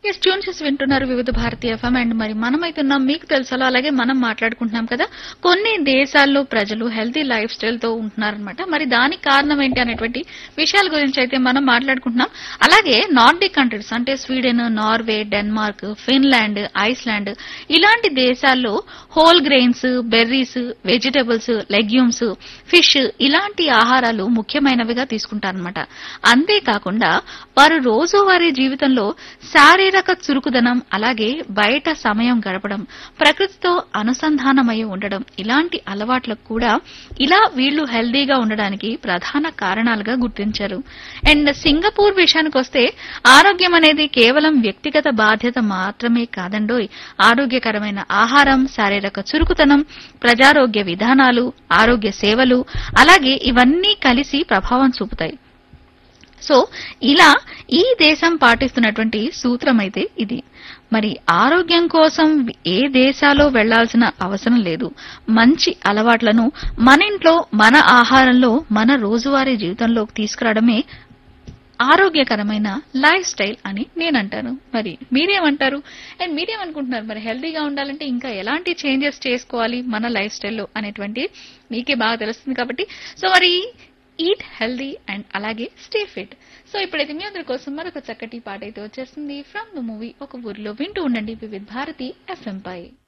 yes tune చేసి వింటున్నారు వివిధ భారతీయ ఎఫ్ఎం అండ్ మరి మనమైతున్నాం మీకు తెలుసలో అలాగే మనం మాట్లాడుకుంటున్నాం కదా కొన్ని దేశాల్లో ప్రజలు హెల్తీ లైఫ్ స్టైల్ తో ఉంటున్నారనమాట మరి దానికి కారణం ఏంటి అనేటువంటి విషయాల గురించి అయితే మనం మాట్లాడుకుంటున్నాం అలాగే నార్డిక్ కంట్రీస్ అంటే Sweden Norway Denmark Finland Iceland ఇలాంటి దేశాల్లో whole grains berries vegetables legumes fish ఇలాంటి ఆహారాలు ముఖ్యమైనవిగా తీసుకుంటారనమాట అంతేకాకుండా వారు రోజువారీ జీవితంలో శారీరక చురుకుదనం అలాగే బయట సమయం గడపడం ప్రకృతితో అనుసంధానమై ఉండడం ఇలాంటి అలవాట్లకు కూడా ఇలా వీళ్ళు హెల్దీగా ఉండడానికి ప్రధాన కారణాలుగా గుర్తించారు అండ్ సింగపూర్ విషయానికి వస్తే ఆరోగ్యం అనేది కేవలం వ్యక్తిగత బాధ్యత మాత్రమే కాదండోయ్ ఆరోగ్యకరమైన ఆహారం శారీరక చురుకుతనం ప్రజారోగ్య విధానాలు ఆరోగ్య సేవలు అలాగే ఇవన్నీ కలిసి ప్రభావం చూపుతాయి సో ఇలా ఈ దేశం పాటిస్తున్నటువంటి సూత్రం అయితే ఇది మరి ఆరోగ్యం కోసం ఏ దేశాలో వెళ్లాల్సిన అవసరం లేదు మంచి అలవాట్లను మన ఇంట్లో మన ఆహారంలో మన రోజువారీ జీవితంలోకి తీసుకురావడమే ఆరోగ్యకరమైన లైఫ్ స్టైల్ అని నేను అంటాను మరి మీరేమంటారు అండ్ మీరేమనుకుంటున్నారు మరి హెల్తీగా ఉండాలంటే ఇంకా ఎలాంటి చేంజెస్ చేసుకోవాలి మన లైఫ్ స్టైల్లో అనేటువంటి మీకే బాగా తెలుస్తుంది కాబట్టి సో మరి ఈట్ హెల్దీ అండ్ అలాగే స్టే ఫిట్ సో ఇప్పుడైతే మీ అందరి కోసం మరొక చక్కటి పాట అయితే వచ్చేస్తుంది ఫ్రమ్ ద మూవీ ఒక ఊరిలో వింటూ ఉండండి వివిధ్ భారతి ఎఫ్ఎం పై